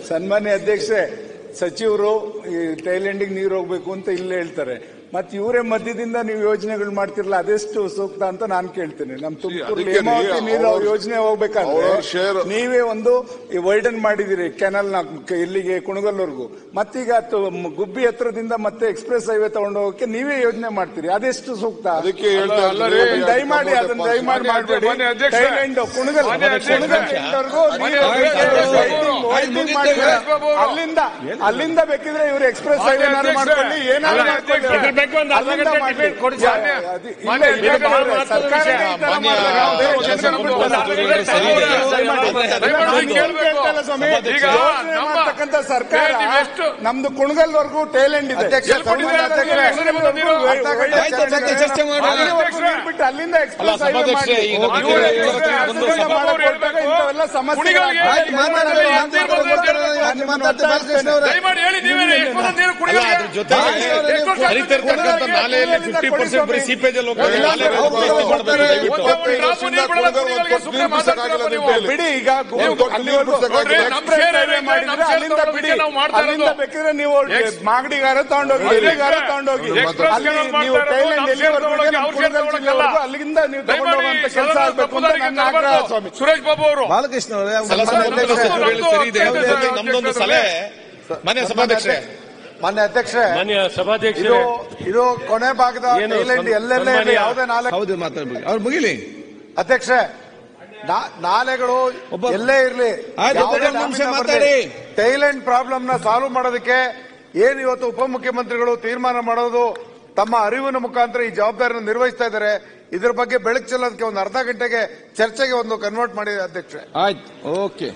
ಸನ್ಮಾನ್ಯ ಅಧ್ಯಕ್ಷರೇ ಸಚಿವರು ಈ ಟೈಲೆಂಡಿಗೆ ನೀರು ಹೋಗ್ಬೇಕು ಅಂತ ಇಲ್ಲೇ ಹೇಳ್ತಾರೆ ಮತ್ತೆ ಇವರೇ ಮಧ್ಯದಿಂದ ನೀವು ಯೋಜನೆಗಳು ಮಾಡ್ತಿರಲ್ಲ ಅದೆಷ್ಟು ಸೂಕ್ತ ಅಂತ ನಾನು ಕೇಳ್ತೇನೆ ನಮ್ ತುಮಕೂರು ಅದಕ್ಕೆ ಹೇಮಾವತಿ ನೀವು ನೀರು ಅವ್ರ- ಯೋಜನೆ ಹೋಗ್ಬೇಕಾದ್ರೆ ಅವ್ರ share- ನೀವೇ ಒಂದು ಈ ವೈಡನ್ ಮಾಡಿದಿರಿ ಕೆನಲ್ ನ ಇಲ್ಲಿಗೆ ಕುಣಗಲ್ವರೆಗೂ ಮತ್ತೀಗ ತು- ಗುಬ್ಬಿ ಹತ್ರದಿಂದ ಮತ್ತೆ ಎಕ್ಸ್ಪ್ರೆಸ್ ಹೈವೇ ತಗೊಂಡು ಹೋಗಕ್ಕೆ ನೀವೇ ಯೋಜನೆ ಮಾಡ್ತೀರಿ ಅದೆಷ್ಟು ಸೂಕ್ತ ಅದಕ್ಕೆ ಹೇಳ್ತಾ ಅಲ್ಲ ಇದ್ದೀನಿ, ರೀ, ಅದಕ್ಕೆ ದಯಮಾಡಿ ಅದನ್ನ ಸಂಬಂಧಪಟ್ಟ- ದಯಮಾಡಿ ಮಾಡಬೇಡಿ ಮಾನ್ಯ ಅಧ್ಯಕ್ಷ. ಥೈಲ್ಯಾಂಡ್ ಕುಣಗಲ್ ಮಾನ್ಯ ಅಧ್ಯಕ್ಷ. ಕುಣಗಲ್ ಎಂಟವರೆಗೂ ಮಾನ್ಯ ನೀವು ಅಧ್ಯಕ್ಷ. ವೈಟಿಂಗ್- ವೈಟಿಂಗ್ ಮಾಡಿದ್ರೆ ಸುರೇಶ್ ಬಾಬು ಅವರು. ಅಲ್ಲಿಂದ ಅಲ್ಲಿಂದ ಬೇಕಿದ್ರೆ ಇವರು ಎಕ್ಸ್ಪ್ರೆಸ್ ಮಾನ್ಯ ಹೈವೇ ಅಧ್ಯಕ್ಷ. ಮಾಡ್ಕೊಳ್ಳಿ ಏನಾದ್ರು ಅಲ್ಲ, ಮಾಡ್ಕೊಳ್ಳಿ ಅಧ್ಯಕ್ಷ. ಇದ್ರ ಬಗ್ಗೆ ಒಂದು ಅರ್ಧ ಅಲ್ಲಿಂದ ಗಂಟೆ ಮಾಡ್ಲಿ. debate ಕೊಡಿ ಸರ್. ಯಾ- ಅದು ಇಲ್ಲ, ಮಾನ್ಯ ಇಲ್ಲ, ಅಧ್ಯಕ್ಷ. ಇಲ್ಲ, ಮಾತಾಡೋ ಸರ್ಕಾರನೇ ವಿಷಯ. ಈ ತರ ಮಾನ್ಯ ಮಾಡಿದ್ರೆ ನಾವು ಬೇರೆ ಒಂದು ಜನರನ್ನ ಒಂದು ಬಿಡ್ಬೋದು. ಒಂದು ದಯಮಾಡಿ, ಸರಿ ಇದೆ. ದಯಮಾಡಿ. ದಯಮಾಡಿ ನಾನು ಕೇಳ್ಬೇಕು. ಕೇಳ್ತಾ ಇಲ್ಲ ಸ್ವಾಮಿ. ಈಗ ಯೋಜನೆ ನಮ್ಮ- ಮಾಡ್ತಕ್ಕಂಥ ಸರ್ಕಾರ ಏ, ನೀವೆಷ್ಟು- ನಮ್ದು ಕುಣಗಲ್ವರೆಗೂ ಟೇಲೆಂಡ್ ಇದೆ ಅಧ್ಯಕ್ಷ, ಎಲ್ಲಿ ಕೊಟ್ಟಿದ್ದಾರೆ ಅಧ್ಯಕ್ಷ, ಅಂದ್ರೆ ಅಧ್ಯಕ್ಷ, ಎಲ್ಲಿವರೆಗೂ ಅರ್ಧ ಗಂಟೆ ವೈಡ್ ಚರ್ಚೆ- ಚರ್ಚೆ ಚರ್ಚೆ ಮಾಡೋಣ. ಅಲ್ಲಿವರೆಗೂ ನೀರು ಬಿಟ್ಟು ಅಲ್ಲಿಂದ ಎಕ್ಸ್ಪ್ರೆಸ್ ಹೈವೇ ಸಭಾಧ್ಯಕ್ಷರೇ, ಮಾಡಿ. ಈಗ ಇವ್ರು ಇವ್ರು ಎಕ್ಸ್ಪ್ರೆಸ್ ಇವ್ರು ಹೈವೇ ಇವ್ರು ಮಾಡಕ್ ಇವ್ರು ಕೊಟ್ಟಾಗ ಇವ್ರು ಇಂಥವೆಲ್ಲ ಸಮಸ್ಯೆಗಳು ಕುಣಿಗಲ್ಗೆ ಆಯ್ತು, ಏನ್ ಮಾತಾಡಿ, ಮಾತಾಡಿ, ಮಾತಾಡಿ, ಮಾತಾಡಿ, ಮಾತಾಡಿ, ಮಾತಾಡಿ, ಬಾಲಕೃಷ್ಣ ಅವರೇ. ದಯಮಾಡಿ ಹೇಳಿ ನೀವೇ ಎಷ್ಟು ಬಂದ ನೀರು ಅಲ್ಲ ಕುಡಿಯೋಕೆ? ಅದ್ರ ಜೊತೆಗೆ ಎಷ್ಟು ವರ್ಷ ಹರಿತಿರ್ತಕ್ಕಂಥ ನಾಲೆಯಲ್ಲಿ ಫಿಫ್ಟಿ ಪರ್ಸೆಂಟ್ ಬರೀ ಸೀಪೇಜ್ ಅಲ್ಲಿ ಹೋಗ್ತದೆ ಇಲ್ಲ, ನಾಲೆ ಹೌದು, ವ್ಯವಸ್ಥೆ ಹೌದು, ಮಾಡ್ಬೇಕು ದಯವಿಟ್ಟು. ಒಂದು ಒಂದು ಡ್ರಾಪ್ ನೀರು ಬಿಡಲ್ಲ ಕುಣಿಗಲ್ಗೆ ಸುಮ್ಮನೆ ಮಾತಾಡ್ತೀರಪ್ಪ ನೀವು. ಬಿಡಿ ಈಗ ನೀವು ಕೊಟ್ಟು ಅಲ್ಲಿವರೆಗೂ ನೀರು ನೋಡ್ರಿ, ಬಿಡ್ಸಕ್ಕಾಗಿಲ್ಲ. ನಮ್ಮ ಎಕ್ಸ್ಪ್ರೆಸ್ ಶೇರ್ ಹೈವೇ ಏನಿದೆ, ಮಾಡಿದ್ರೆ ನಮ್ಮ ಶೇರ್ ಅಲ್ಲಿಂದ ಬಿಡಿ ತಗೊಳ್ಳೋದಕ್ಕೆ ನಾವು ಮಾಡ್ತಾ ಅಲ್ಲಿಂದ ಇರೋದು. ಬೇಕಿದ್ರೆ ನೀವು ಎಕ್ಸ್- ಮಾಗಡಿಗಾರ ತಗೊಂಡೋಗಿ ಅಧ್ಯಕ್ಷ, ಎಲ್ಲಿಗಾರ ತಗೊಂಡೋಗಿ ಎಕ್ಸ್ಪ್ರೆಸ್ ಅಲ್ಲಿ ಕೆಲಸ ಮಾಡ್ತಾ ನೀವು ಇರೋದು, ಥೈಲ್ಯಾಂಡ್ ನಮ್ಮ ಶೇರ್ ಎಲ್ಲಿವರೆಗೂ ಇದೆ, ನಮ್ಮ ತಗೊಳ್ಳೋಕೆ ಅವ್ರ ಶೇರ್ ಕುಣಗಲ್ ತಗೊಳ್ಳೋಕಲ್ಲ. ಜಿಲ್ಲೆವರೆಗೂ ಅಲ್ಲಿಂದ ನೀವು ದಯಮಾಡಿ ತಗೊಂಡೋಗುವಂತ ಕೆಲಸ ಸದನದ ಆಗ್ಬೇಕು ಅಂತ ತಪ್ಪುದಾರಿಗೆ ನನ್ನ ಆಗ್ರಹ ತರಬಾರ್ದು. ಸ್ವಾಮಿ ಸುರೇಶ್ ಬಾಬು ಅವರು ಬಾಲಕೃಷ್ಣ ಅವರೇ ಸಲ ಮಾನ್ಯ ಸಭಾಧ್ಯಕ್ಷರು ಅಧ್ಯಕ್ಷರೇ, ಹೇಳಿ ಸರಿ ಇದೆ ಅದ್ರ ಜೊತೆಗೆ ನಮ್ದೊಂದು ಸಲಹೆ ಮಾನ್ಯ ಸಭಾಧ್ಯಕ್ಷರೇ ಮಾನ್ಯ ಅಧ್ಯಕ್ಷರೇ ಮಾನ್ಯ ಇದು ಸಭಾಧ್ಯಕ್ಷರೇ ಇದು ಕೊನೆ ಭಾಗದ ಏನು ಥೈಲ್ಯಾಂಡ್ ಸನ್- ಎಲ್ಲೆಲ್ಲೇ ಇರಲಿ, ಸನ್ಮಾನ್ಯ- ಯಾವುದೇ ನಾಲೆ ಹೌದು ಮಾತಾಡ್ಬೇಕು ಅವ್ರು ಮುಗಿಲಿ ಅಧ್ಯಕ್ಷೆ ನಾ- ನಾಲೆಗಳು ಒಬ್ಬ- ಎಲ್ಲೇ ಇರಲಿ ಆಯ್ತು, ಯಾವುದೇ ಒಂದು ನಿಮಿಷ ಡ್ಯಾಮಿಂದ ಮಾತಾಡಿ. ಬರ್ಲಿ. ಥೈಲ್ಯಾಂಡ್ ಪ್ರಾಬ್ಲಮ್ ನ ಸಾಲ್ವ್ ಮಾಡೋದಕ್ಕೆ ಏನ್ ಇವತ್ತು ಉಪಮುಖ್ಯಮಂತ್ರಿಗಳು ತೀರ್ಮಾನ ಮಾಡೋದು ತಮ್ಮ ಅರಿವಿನ ಮುಖಾಂತರ ಈ ಜವಾಬ್ದಾರಿಯನ್ನು ನಿರ್ವಹಿಸ್ತಾ ಇದ್ದಾರೆ ಇದ್ರ ಬಗ್ಗೆ ಬೆಳಕು ಚೆಲ್ಲೋದಕ್ಕೆ ಒಂದು ಅರ್ಧ ಗಂಟೆಗೆ ಚರ್ಚೆಗೆ ಒಂದು ಕನ್ವರ್ಟ್ ಮಾಡಿದೆ ಅಧ್ಯಕ್ಷೆ ಆಯ್ತು ಓಕೆ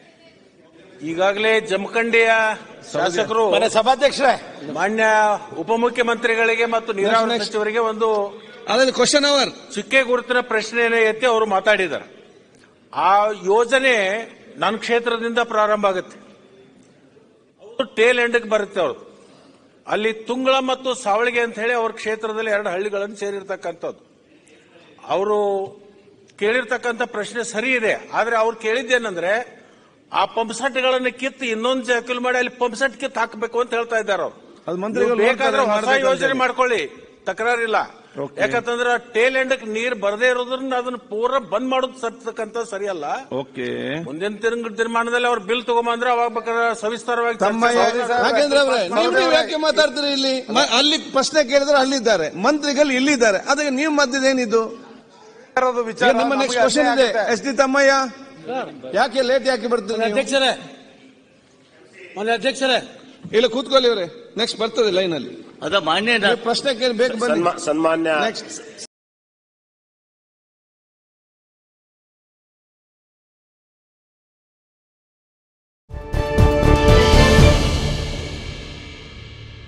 ಈಗಾಗಲೇ ಜಮಖಂಡಿಯ ಶಾಸಕರು ಸಭಾಧ್ಯಕ್ಷರೇ ಮಾನ್ಯ ಉಪಮುಖ್ಯಮಂತ್ರಿಗಳಿಗೆ ಮತ್ತು ನೀರಾವರಿ Next, next. ಸಚಿವರಿಗೆ ಒಂದು ಅದೇ ಕ್ವಶನ್ ಅವರ್ ಚುಕ್ಕೆ ಗುರುತಿನ ಪ್ರಶ್ನೆಯನ್ನು ಎತ್ತಿ ಅವರು ಮಾತಾಡಿದ್ದಾರೆ ಆ ಯೋಜನೆ ನನ್ನ ಕ್ಷೇತ್ರದಿಂದ ಪ್ರಾರಂಭ ಆಗುತ್ತೆ ಅವರು ಟೇಲ್ ಎಂಡ್ಗೆ ಬರುತ್ತೆ ಅವರು ಅಲ್ಲಿ ತುಂಗಳ ಮತ್ತು ಸಾವಳಿಗೆ ಅಂತ ಹೇಳಿ ಅವ್ರ ಕ್ಷೇತ್ರದಲ್ಲಿ ಎರಡು ಹಳ್ಳಿಗಳನ್ನು ಸೇರಿರ್ತಕ್ಕಂಥದ್ದು ಅವರು ಕೇಳಿರ್ತಕ್ಕಂಥ ಪ್ರಶ್ನೆ ಸರಿ ಇದೆ ಆದ್ರೆ ಅವ್ರು ಕೇಳಿದ್ದೇನೆಂದ್ರೆ ಆ ಪಂಪ್ ಸೆಟ್ಗಳನ್ನು ಕಿತ್ತು ಇನ್ನೊಂದು ಜಕಲ್ ಮಾಡಿ ಅಲ್ಲಿ ಪಂಪ್ ಸೆಟ್ ಕಿತ್ತು ಹಾಕಬೇಕು ಅಂತ ಹೇಳ್ತಾ ಇದ್ದಾರೆ ಅವರು ಅದು ಮಂತ್ರಿಗಳು ನೀವು ಬೇಕಾದ್ರೆ ನೋಡ್ತಾರೆ, ಹೊಸ ಮಾಡ್ಬೇಕಂತ ಯೋಜನೆ ಹೇಳಿ. ಮಾಡ್ಕೊಳ್ಳಿ ತಕರಾರಿಲ್ಲ ಯಾಕಂತಂದ್ರೆ ಟೇಲ್ ಎಂಡ್ ನೀರ್ ಬರದೇ ಇರೋದ್ರಿಂದ ಅದನ್ನ ಪೂರ ಬಂದ್ ಮಾಡೋದು ಸರ್ತಕ್ಕಂತ ಸರಿಯಲ್ಲ ಓಕೆ ಮುಂದಿನ ತಿಂಗಳ ತೀರ್ಮಾನದಲ್ಲಿ ಅವ್ರ ಬಿಲ್ ತಗೊಂಬಂದ್ರೆ ಅವಾಗ ಬೇಕಾದ್ರೆ ಸವಿಸ್ತಾರವಾಗಿ ಚರ್ಚೆ ತಮ್ಮ ಮಾಡೋಣ. ನಾಗೇಂದ್ರ ಅವರೇ ನೀವು ನೀವು ಯಾಕೆ ಮಾತಾಡ್ತೀರಿ ಇಲ್ಲಿ ಮ- ಅಲ್ಲಿ ಪ್ರಶ್ನೆ ಕೇಳಿದ್ರೆ ಅಲ್ಲಿದ್ದಾರೆ ಮಂತ್ರಿಗಳು ಇಲ್ಲಿದ್ದಾರೆ ಅದಕ್ಕೆ ನೀವು ಮಧ್ಯದೇನಿದು ಇರೋದು ಈಗ ವಿಚಾರ ನಮ್ಮ ನೆಕ್ಸ್ಟ್ ನಮಗೆ ಕ್ವಶನ್ ಅನ್ಯಾಯ ಇದೆ ಆಗುತ್ತೆ. ಎಸ್ ಡಿ ತಮ್ಮಯ್ಯ ಯಾಕೆ ಲೇಟ್ ಯಾಕೆ ಬರ್ತೀರಿ ನೀವು? ಅಧ್ಯಕ್ಷರೇ ಮಾನ್ಯ ಅಧ್ಯಕ್ಷರೇ ಇಲ್ಲ ಕೂತ್ಕೊಳ್ಳಿ ಅವರೇ ನೆಕ್ಸ್ಟ್ ಬರ್ತದೆ ಲೈನ್ ಅಲ್ಲಿ ಅದ ಮಾನ್ಯ ನೀವು ಪ್ರಶ್ನೆ ಕೇಳಿ ಬೇಕು ಬನ್ನಿ ಸನ್ಮಾನ್ಯ ನೆಕ್ಸ್ಟ್